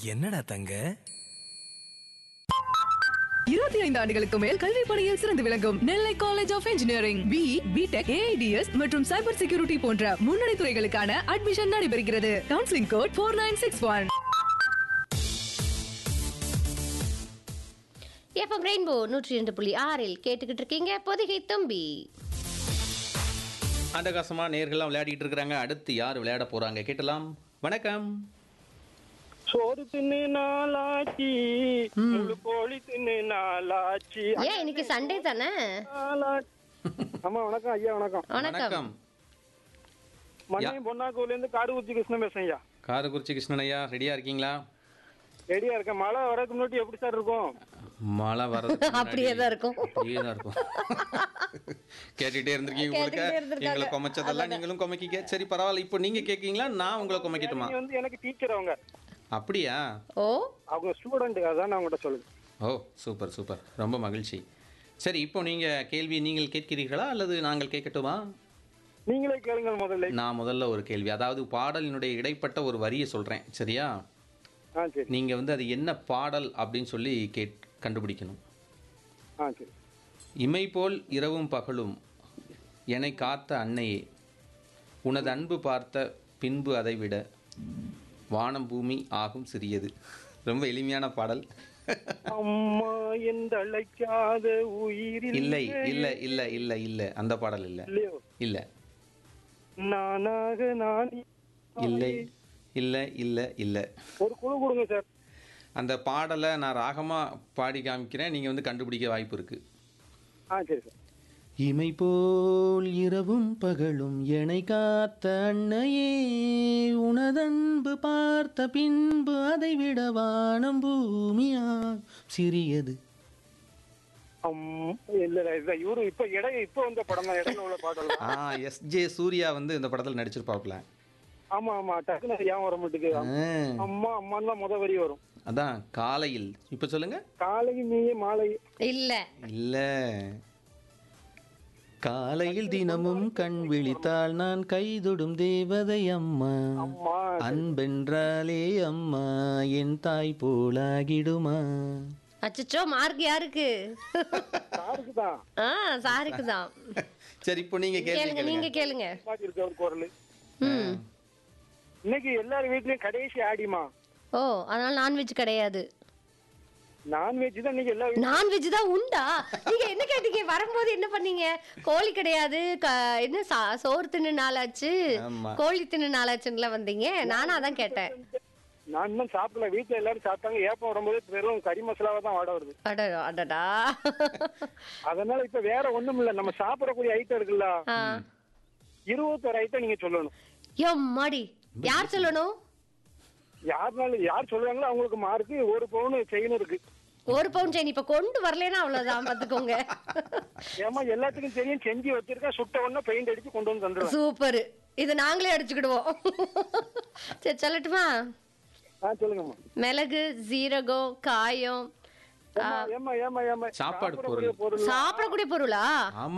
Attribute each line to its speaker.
Speaker 1: என்னடா தங்க
Speaker 2: இருபத்தி ஐந்து ஆண்டுகளுக்கு மேல் கல்வி பணியில் சிறந்து விளங்கும் Nellai college of engineering B BTech AIDS மற்றும் சைபர் செக்யூரிட்டி போன்ற முன்னணி துறைகளுக்கான அட்மிஷன் நடைபெறுகிறது counselling code four nine six one
Speaker 3: FM rainbow நூற்றி ரெண்டு புள்ளி ஆறில் கேட்டுக்கிட்டு இருக்கீங்க பொதிகை தும்பி
Speaker 4: அட்டகாசமா நேர்கள்லாம் விளையாடிட்டு இருக்கிறாங்க அடுத்து யார் விளையாட போறாங்க கேட்டலாம் வணக்கம்
Speaker 5: சோறு தின்னு நாளாச்சி முழு கோழி தின்னு நாளாச்சி
Speaker 3: ஏன் இன்னைக்கு சண்டே தானே
Speaker 5: நாளாச்சி. ஆமா வணக்கம் ஐயா வணக்கம்
Speaker 3: வணக்கம்
Speaker 5: மண்ணை பொன்னாக்கூர்ல இருந்து காடுகுச்சி கிருஷ்ணன் பேசுறேன் ஐயா
Speaker 4: காரக்குறிச்சி கிருஷ்ணன் ஐயா ரெடியா இருக்கீங்களா
Speaker 5: ரெடியா இருக்கேன் மழை வரதுக்கு முன்னாடி எப்படி சார் இருக்கும்
Speaker 4: மழை வர்றது
Speaker 3: அப்படியே தான் இருக்கும்.
Speaker 4: அப்படியே தான் இருக்கும் கேட்டுட்டே இருந்திருக்கீங்க உங்களுக்கு
Speaker 3: கேட்டுக்கிட்டே இருந்திருக்காங்க.
Speaker 4: எங்களை கொமைச்சதெல்லாம் நீங்களும் கொமைக்கிக்க சரி பரவாயில்ல இப்போ நீங்க கேட்கீங்களா நான் உங்களை கொமைக்கட்டுமா
Speaker 5: நீங்க வந்து எனக்கு டீச்சர் அவங்க
Speaker 4: அப்படியா
Speaker 3: ஓ
Speaker 5: அவங்க ஸ்டூடெண்ட் அதான் நான் உங்கள்கிட்ட சொல்லுங்க
Speaker 4: ஓ சூப்பர் சூப்பர் ரொம்ப மகிழ்ச்சி சரி இப்போ நீங்க கேள்வி நீங்கள் கேட்கிறீர்களா அல்லது நாங்கள் கேட்கட்டுமா
Speaker 5: நீங்களே கேளுங்க முதல்ல
Speaker 4: நான் முதல்ல ஒரு கேள்வி அதாவது பாடலினுடைய இடைப்பட்ட ஒரு வரியை சொல்றேன் சரியா
Speaker 5: ஆ சரி
Speaker 4: நீங்க வந்து அது என்ன பாடல் அப்படின்னு சொல்லி கேட் கண்டுபிடிக்கணும்
Speaker 5: ஆ சரி
Speaker 4: இமை போல் இரவும் பகலும் என்னை காத்த அன்னையே உனது அன்பு பார்த்த பின்பு அதை விட வானம் பூமி ஆகும் சிறியது ரொம்ப எளிமையான பாடல்
Speaker 5: அம்மா என்று அழைக்காத உயிரில்
Speaker 4: இல்லை இல்லை இல்லை இல்லை இல்லை அந்த பாடல் இல்லை
Speaker 5: இல்லையோ
Speaker 4: இல்லை
Speaker 5: நானாக நான்
Speaker 4: இல்லை இல்லை இல்லை இல்லை
Speaker 5: ஒரு குழு கொடுங்க சார்
Speaker 4: அந்த பாடலை நான் ராகமாக பாடி காமிக்கிறேன் நீங்கள் வந்து கண்டுபிடிக்க வாய்ப்பு இருக்குது
Speaker 5: ஆ சரி சார்
Speaker 4: இமை போல் இரவும் பகலும் என்னை காத்த அன்னையே உனதன்பு பார்த்த பின்பு அதை விட வானம் பூமியா சிறியது
Speaker 5: அம், இல்ல இல்ல, இல்ல இவரு இப்ப இடை இப்ப வந்த படம் தான் இடையில உள்ள பாடல்
Speaker 4: ஆ எஸ் ஜே சூர்யா வந்து இந்த படத்தில் நடிச்சிருப்பாப்ல
Speaker 5: ஆமா ஆமா டக்குனு அது ஏன் வர மாட்டேங்குது
Speaker 4: ஆ,
Speaker 5: அம்மா அம்மான்னு தான் முத வரி வரும்
Speaker 4: அதான் காலையில் இப்போ சொல்லுங்க
Speaker 5: காலை நீயே மாலை
Speaker 3: இல்ல
Speaker 4: இல்ல காலையில் தினமும் கண் விழித்தால் நான் கைதொடும் தேவதை அம்மா
Speaker 5: அம்மா
Speaker 4: அன்பென்றாலே அம்மா என் தாய் போலாகிடுமா
Speaker 3: அச்சச்சோ மார்க் யாருக்கு
Speaker 5: சாருக்கு தான்
Speaker 3: ஆ சாருக்கு தான்
Speaker 4: சரி இப்போ நீங்க கேள்வி
Speaker 3: கேளுங்க நீங்க கேளுங்க
Speaker 5: பாட்டி இருக்கு அவர் குரல்
Speaker 3: ம்
Speaker 5: இன்னைக்கு எல்லார் வீட்லயும் கடைசி ஆடிமா
Speaker 3: ஓ அதனால நான்வெஜ் கிடையாது
Speaker 5: நான்வெஜ் தான் இன்னைக்கு எல்லா வீட்லயும்
Speaker 3: நான்வெஜ் தான் உண்டா நீங்க என்ன கேட்டீங்க வரும்போது என்ன பண்ணீங்க கோழி கிடையாது க- என்ன சா- சோறு தின்னு நாளாச்சு
Speaker 4: ஆமா.
Speaker 3: கோழி தின்னு நாளாச்சுன்னுல வந்தீங்க நானும் அதான் கேட்டேன்
Speaker 5: நான் இன்னும் சாப்பிடல வீட்டுல எல்லாரும் சாப்பிட்டாங்க ஏப்பம் வரும்போது வெறும் கறி மசாலாவா தான் வாட வருது
Speaker 3: அட அடடா
Speaker 5: அதனால இப்ப வேற ஒண்ணும் இல்ல நம்ம சாப்பிடக்கூடிய ஐட்டம் இருக்குல்ல
Speaker 3: ஆ.
Speaker 5: இருபத்தொரு ஐட்டம் நீங்க சொல்லணும்
Speaker 3: எம்மாடி யார் சொல்லணும்
Speaker 5: யாருனாலும் யார் சொல்றாங்களோ அவங்களுக்கு மார்க்கு ஒரு பவுன் செயின் இருக்கு
Speaker 3: ஒரு பவுன் செயின் இப்ப கொண்டு வரலன்னா அவ்வளவுதான் பாத்துக்கோங்க
Speaker 5: ஏமா எல்லாத்துக்கும் தெரியும் செஞ்சு வச்சிருக்கேன் சுட்ட உடனே பெயிண்ட் அடிச்சு கொண்டு வந்து தந்துடுவேன்
Speaker 3: சூப்பர் இது நாங்களே அடிச்சுக்கிடுவோம் சரி சொல்லட்டுமா
Speaker 5: ஆ சொல்லுங்கம்மா
Speaker 3: மிளகு சீரகம் காயம்
Speaker 5: ஏமா ஏமா ஏமா ஏமா
Speaker 4: சாப்பாடு
Speaker 5: சாப்பிடக்கூடிய
Speaker 4: பொருள்.
Speaker 3: சாப்பிடக்கூடிய பொருளா
Speaker 4: ஆமா